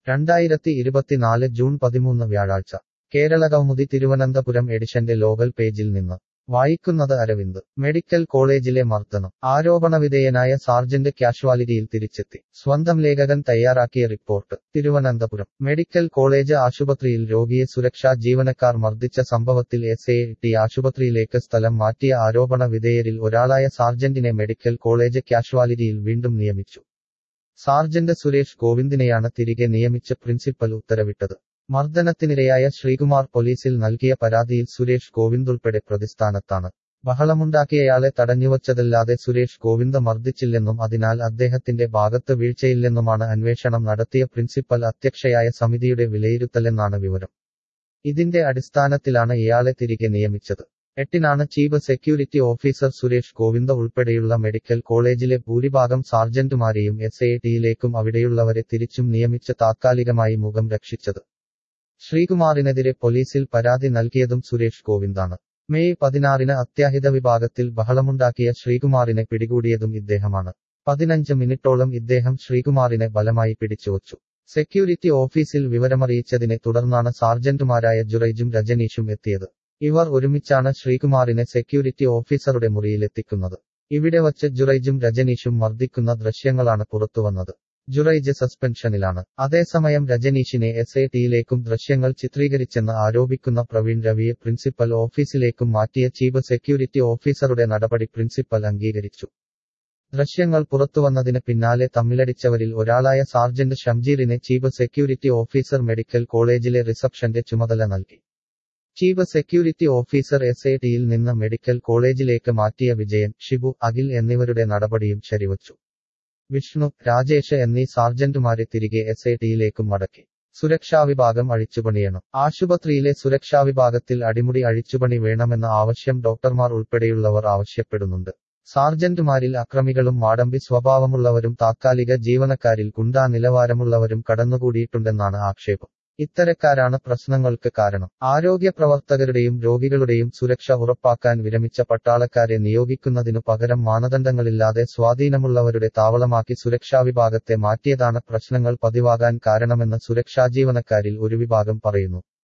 രണ്ടായിരത്തി ഇരുപത്തിനാല് ജൂൺ പതിമൂന്ന് വ്യാഴാഴ്ച കേരള കൗമുദി തിരുവനന്തപുരം എഡിഷന്റെ ലോകൽ പേജിൽ നിന്ന് വായിക്കുന്നത് അരവിന്ദ് മെഡിക്കൽ കോളേജിലെ മർദ്ദനം ആരോപണവിധേയനായ സാർജന്റ് കാഷ്വാലിറ്റിയിൽ തിരിച്ചെത്തി സ്വന്തം ലേഖകൻ തയ്യാറാക്കിയ റിപ്പോർട്ട് തിരുവനന്തപുരം മെഡിക്കൽ കോളേജ് ആശുപത്രിയിൽ രോഗിയെ സുരക്ഷാ ജീവനക്കാർ മർദ്ദിച്ച സംഭവത്തിൽ എസ് എ ടി ആശുപത്രിയിലേക്ക് സ്ഥലം മാറ്റിയ ആരോപണ വിധേയരിൽ ഒരാളായ സാർജന്റിനെ മെഡിക്കൽ കോളേജ് കാഷ്വാലിറ്റിയിൽ വീണ്ടും നിയമിച്ചു സാർജന്റ് സുരേഷ് ഗോവിന്ദിനെയാണ് തിരികെ നിയമിച്ച് പ്രിൻസിപ്പൽ ഉത്തരവിട്ടത് മർദ്ദനത്തിനിരയായ ശ്രീകുമാർ പോലീസിൽ നൽകിയ പരാതിയിൽ സുരേഷ് ഗോവിന്ദ് പ്രതിസ്ഥാനത്താണ് ബഹളമുണ്ടാക്കിയയാളെ തടഞ്ഞുവച്ചതല്ലാതെ സുരേഷ് ഗോവിന്ദ് മർദ്ദിച്ചില്ലെന്നും അതിനാൽ അദ്ദേഹത്തിന്റെ ഭാഗത്ത് വീഴ്ചയില്ലെന്നുമാണ് അന്വേഷണം നടത്തിയ പ്രിൻസിപ്പൽ അധ്യക്ഷയായ സമിതിയുടെ വിലയിരുത്തലെന്നാണ് വിവരം ഇതിന്റെ അടിസ്ഥാനത്തിലാണ് ഇയാളെ തിരികെ നിയമിച്ചത് എട്ടിനാണ് chief security officer Suresh Govinda ഉൾപ്പെടെയുള്ള മെഡിക്കൽ കോളേജിലെ ഭൂരിഭാഗം സാർജന്റുമാരെയും എസ് ഐ ടിയിലേക്കും അവിടെയുള്ളവരെ തിരിച്ചും നിയമിച്ച് താത്കാലികമായി മുഖം രക്ഷിച്ചത് ശ്രീകുമാറിനെതിരെ പോലീസിൽ പരാതി നൽകിയതും സുരേഷ് ഗോവിന്ദാണ് മെയ് പതിനാറിന് അത്യാഹിത വിഭാഗത്തിൽ ബഹളമുണ്ടാക്കിയ ശ്രീകുമാറിനെ പിടികൂടിയതും ഇദ്ദേഹമാണ് പതിനഞ്ച് മിനിറ്റോളം ഇദ്ദേഹം ശ്രീകുമാറിനെ ബലമായി പിടിച്ചുവച്ചു സെക്യൂരിറ്റി ഓഫീസിൽ വിവരമറിയിച്ചതിനെ തുടർന്നാണ് സാർജന്റുമാരായ ജുറൈജും രജനീഷും എത്തിയത് ഇവർ ഒരുമിച്ചാണ് ശ്രീകുമാറിനെ സെക്യൂരിറ്റി ഓഫീസറുടെ മുറിയിലെത്തിക്കുന്നത് ഇവിടെ വച്ച് ജുറൈജും രജനീഷും മർദ്ദിക്കുന്ന ദൃശ്യങ്ങളാണ് പുറത്തുവന്നത് ജുറൈജ് സസ്പെൻഷനിലാണ് അതേസമയം രജനീഷിനെ എസ് ഐ ടിയിലേക്കും ദൃശ്യങ്ങൾ ചിത്രീകരിച്ചെന്ന് ആരോപിക്കുന്ന പ്രവീൺ രവിയെ പ്രിൻസിപ്പൽ ഓഫീസിലേക്കും മാറ്റിയ ചീഫ് സെക്യൂരിറ്റി ഓഫീസറുടെ നടപടി പ്രിൻസിപ്പൽ അംഗീകരിച്ചു ദൃശ്യങ്ങൾ പുറത്തുവന്നതിന് പിന്നാലെ തമ്മിലടിച്ചവരിൽ ഒരാളായ സാർജന്റ് ഷംജീറിനെ ചീഫ് സെക്യൂരിറ്റി ഓഫീസർ മെഡിക്കൽ കോളേജിലെ റിസപ്ഷന്റെ ചുമതല നൽകി chief security officer S I ടിയിൽ നിന്ന് മെഡിക്കൽ കോളേജിലേക്ക് മാറ്റിയ വിജയൻ ഷിബു അഖിൽ എന്നിവരുടെ നടപടിയും ശരിവച്ചു വിഷ്ണു രാജേഷ് എന്നീ സാർജന്റുമാരെ തിരികെ എസ് ഐ ടിയിലേക്കും മടക്കി സുരക്ഷാ വിഭാഗം അഴിച്ചുപണിയണം ആശുപത്രിയിലെ സുരക്ഷാ വിഭാഗത്തിൽ അടിമുടി അഴിച്ചുപണി വേണമെന്ന ആവശ്യം ഡോക്ടർമാർ ഉൾപ്പെടെയുള്ളവർ ആവശ്യപ്പെടുന്നുണ്ട് സാർജന്റുമാരിൽ അക്രമികളും മാടമ്പി സ്വഭാവമുള്ളവരും താത്കാലിക ജീവനക്കാരിൽ ഗുണ്ടാ നിലവാരമുള്ളവരും കടന്നുകൂടിയിട്ടുണ്ടെന്നാണ് ആക്ഷേപം ഇത്തരക്കാരാണ് പ്രശ്നങ്ങൾക്ക് കാരണം ആരോഗ്യ പ്രവർത്തകരുടെയും രോഗികളുടെയും സുരക്ഷ ഉറപ്പാക്കാൻ വിരമിച്ച പട്ടാളക്കാരെ നിയോഗിക്കുന്നതിനു പകരം മാനദണ്ഡങ്ങളില്ലാതെ സ്വാധീനമുള്ളവരുടെ താവളമാക്കി സുരക്ഷാ വിഭാഗത്തെ മാറ്റിയതാണ് പ്രശ്നങ്ങൾ പതിവാകാൻ കാരണമെന്ന് സുരക്ഷാ ജീവനക്കാരിൽ ഒരു വിഭാഗം പറയുന്നു